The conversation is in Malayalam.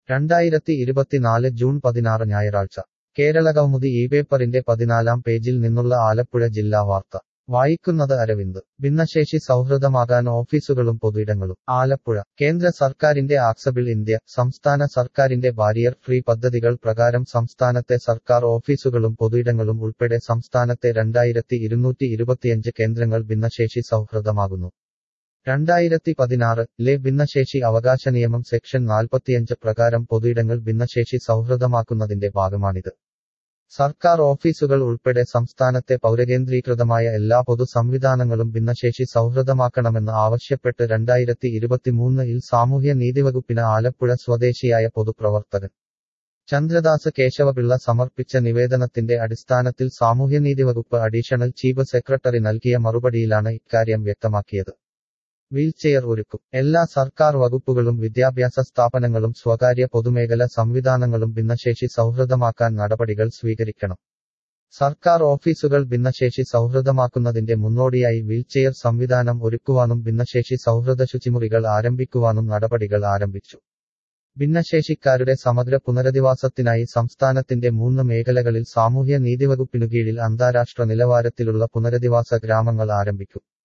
രണ്ടായിരത്തി ഇരുപത്തിനാല് ജൂൺ പതിനാറ് ഞായറാഴ്ച കേരളകൗമുദി ഈ പേപ്പറിന്റെ പതിനാലാം പേജിൽ നിന്നുള്ള ആലപ്പുഴ ജില്ലാ വാർത്ത വായിക്കുന്നത് അരവിന്ദ് ഭിന്നശേഷി സൗഹൃദമാകാൻ ഓഫീസുകളും പൊതുയിടങ്ങളും ആലപ്പുഴ കേന്ദ്ര സർക്കാരിന്റെ ആക്സബിൾ ഇന്ത്യ സംസ്ഥാന സർക്കാരിന്റെ ബാരിയർ ഫ്രീ പദ്ധതികൾ പ്രകാരം സംസ്ഥാനത്തെ സർക്കാർ ഓഫീസുകളും പൊതുയിടങ്ങളും ഉൾപ്പെടെ സംസ്ഥാനത്തെ രണ്ടായിരത്തി ഇരുന്നൂറ്റി ഇരുപത്തിയഞ്ച് കേന്ദ്രങ്ങൾ ഭിന്നശേഷി സൗഹൃദമാകുന്നു രണ്ടായിരത്തി പതിനാറ് ലെ ഭിന്നശേഷി അവകാശ നിയമം സെക്ഷൻ നാൽപ്പത്തിയഞ്ച് പ്രകാരം പൊതുയിടങ്ങൾ ഭിന്നശേഷി സൗഹൃദമാക്കുന്നതിന്റെ ഭാഗമാണിത് സർക്കാർ ഓഫീസുകൾ ഉൾപ്പെടെ സംസ്ഥാനത്തെ പൗരകേന്ദ്രീകൃതമായ എല്ലാ പൊതു സംവിധാനങ്ങളും ഭിന്നശേഷി സൗഹൃദമാക്കണമെന്ന് ആവശ്യപ്പെട്ട് രണ്ടായിരത്തി ഇരുപത്തിമൂന്നിൽ സാമൂഹ്യ നീതിവകുപ്പിന് ആലപ്പുഴ സ്വദേശിയായ പൊതുപ്രവർത്തകൻ ചന്ദ്രദാസ് കേശവപിള്ള സമർപ്പിച്ച നിവേദനത്തിന്റെ അടിസ്ഥാനത്തിൽ സാമൂഹ്യനീതി വകുപ്പ് അഡീഷണൽ ചീഫ് സെക്രട്ടറി നൽകിയ മറുപടിയിലാണ് ഇക്കാര്യം വ്യക്തമാക്കിയത് വീൽചെയർ ഒരുക്കും എല്ലാ സർക്കാർ വകുപ്പുകളും വിദ്യാഭ്യാസ സ്ഥാപനങ്ങളും സ്വകാര്യ പൊതുമേഖല സംവിധാനങ്ങളും ഭിന്നശേഷി സൗഹൃദമാക്കാൻ നടപടികൾ സ്വീകരിക്കണം സർക്കാർ ഓഫീസുകൾ ഭിന്നശേഷി സൗഹൃദമാക്കുന്നതിന്റെ മുന്നോടിയായി വീൽചെയർ സംവിധാനം ഒരുക്കുവാനും ഭിന്നശേഷി സൗഹൃദ ശുചിമുറികൾ ആരംഭിക്കുവാനും നടപടികൾ ആരംഭിച്ചു ഭിന്നശേഷിക്കാരുടെ സമഗ്ര പുനരധിവാസത്തിനായി സംസ്ഥാനത്തിന്റെ മൂന്ന് മേഖലകളിൽ സാമൂഹ്യ നീതിവകുപ്പിനു കീഴിൽ അന്താരാഷ്ട്ര നിലവാരത്തിലുള്ള പുനരധിവാസ ഗ്രാമങ്ങൾ ആരംഭിക്കും